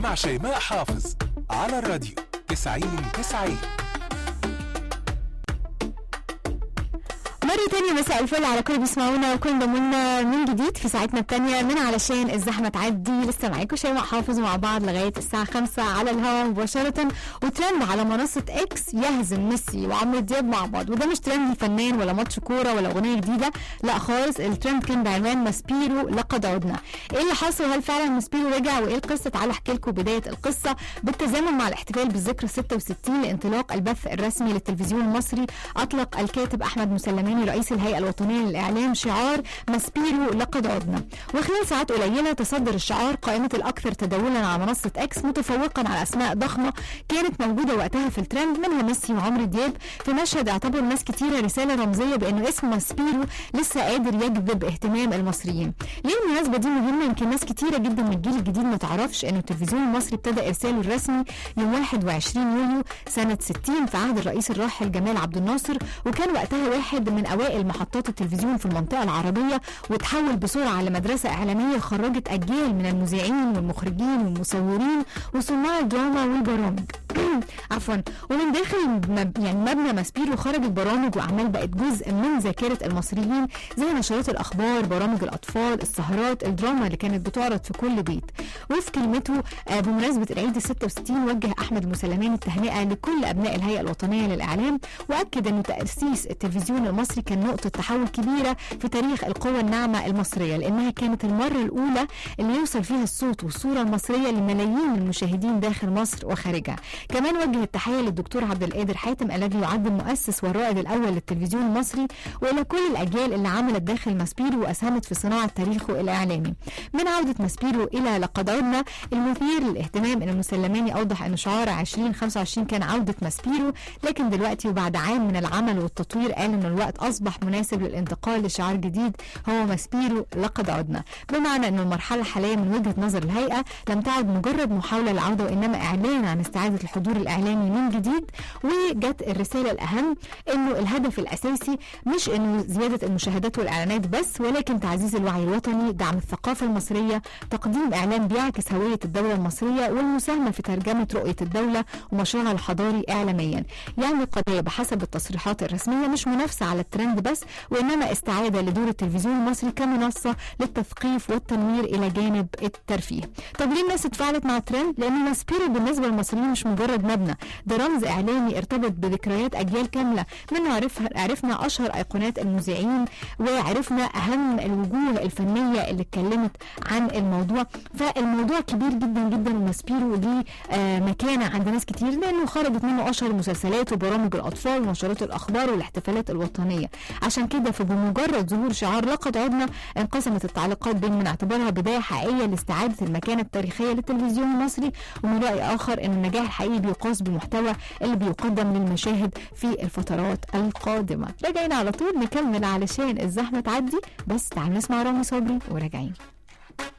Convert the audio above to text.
مع شيماء حافظ على الراديو 90 90 مرة تانية مساء الفل على كل بيسمعونا وكل ضمنا من جديد في ساعتنا التانية من علشان الزحمة تعدي لسه معاكم شيماء حافظ مع بعض لغاية الساعة 5 على الهواء مباشرة وترند على منصة اكس يهزم ميسي وعمرو دياب مع بعض وده مش ترند الفنان ولا ماتش كورة ولا أغنية جديدة لا خالص الترند كان بعنوان ماسبيرو لقد عدنا ايه اللي حصل هل فعلا ماسبيرو رجع وايه القصة تعالى احكي لكم بداية القصة بالتزامن مع الاحتفال بالذكرى 66 لانطلاق البث الرسمي للتلفزيون المصري اطلق الكاتب احمد مسلماني رئيس الهيئة الوطنية للإعلام شعار ماسبيرو لقد عدنا وخلال ساعات قليلة تصدر الشعار قائمة الأكثر تداولا على منصة إكس متفوقا على أسماء ضخمة كانت موجودة وقتها في الترند منها ميسي وعمرو دياب في مشهد اعتبر الناس كتيرة رسالة رمزية بأنه اسم ماسبيرو لسه قادر يجذب اهتمام المصريين ليه المناسبة دي مهمة يمكن ناس كتيرة جدا من الجيل الجديد ما تعرفش أنه التلفزيون المصري ابتدى إرساله الرسمي يوم 21 يوليو سنة 60 في عهد الرئيس الراحل جمال عبد الناصر وكان وقتها واحد من أوائل محطات التلفزيون في المنطقة العربية وتحول بسرعة لمدرسة إعلامية خرجت أجيال من المذيعين والمخرجين والمصورين وصناع الدراما والبرامج عفوا ومن داخل مب... يعني مبنى ماسبيرو خرجت برامج واعمال بقت جزء من ذاكره المصريين زي نشرات الاخبار برامج الاطفال السهرات الدراما اللي كانت بتعرض في كل بيت وفي كلمته آه، بمناسبه العيد ال 66 وجه احمد مسلماني التهنئه لكل ابناء الهيئه الوطنيه للاعلام واكد ان تاسيس التلفزيون المصري كان نقطه تحول كبيره في تاريخ القوى الناعمه المصريه لانها كانت المره الاولى اللي يوصل فيها الصوت والصوره المصريه لملايين المشاهدين داخل مصر وخارجها كمان وجه التحيه للدكتور عبد القادر حاتم الذي يعد المؤسس والرائد الاول للتلفزيون المصري والى كل الاجيال اللي عملت داخل ماسبيرو واسهمت في صناعه تاريخه الاعلامي. من عوده ماسبيرو الى لقد عدنا المثير للاهتمام ان المسلماني اوضح ان شعار 2025 كان عوده ماسبيرو لكن دلوقتي وبعد عام من العمل والتطوير قال ان الوقت اصبح مناسب للانتقال لشعار جديد هو ماسبيرو لقد عدنا بمعنى ان المرحله الحاليه من وجهه نظر الهيئه لم تعد مجرد محاوله للعوده وانما اعلان عن استعاده الحضور الاعلامي من جديد وجت الرساله الاهم انه الهدف الاساسي مش انه زياده المشاهدات والاعلانات بس ولكن تعزيز الوعي الوطني دعم الثقافه المصريه تقديم اعلام بيعكس هويه الدوله المصريه والمساهمه في ترجمه رؤيه الدوله ومشروعها الحضاري اعلاميا يعني القضيه بحسب التصريحات الرسميه مش منافسه على الترند بس وانما استعاده لدور التلفزيون المصري كمنصه للتثقيف والتنوير الى جانب الترفيه طب ليه الناس اتفاعلت مع الترند لان ماسبيرو بالنسبه للمصريين مش مجرد مبنى ده رمز اعلامي ارتبط بذكريات اجيال كامله منه عرفها عرفنا اشهر ايقونات المذيعين وعرفنا اهم الوجوه الفنيه اللي اتكلمت عن الموضوع فالموضوع كبير جدا جدا وماسبيرو ليه آه مكانه عند ناس كتير لانه خرجت منه اشهر المسلسلات وبرامج الاطفال ونشرات الاخبار والاحتفالات الوطنيه عشان كده فبمجرد ظهور شعار لقد عدنا انقسمت التعليقات بين من اعتبرها بدايه حقيقيه لاستعاده المكانه التاريخيه للتلفزيون المصري ومن راي اخر ان النجاح الحقيقي بيقاس بالمحتوى اللي بيقدم للمشاهد في الفترات القادمه راجعين على طول نكمل علشان الزحمه تعدي بس تعالوا نسمع رامي صبري وراجعين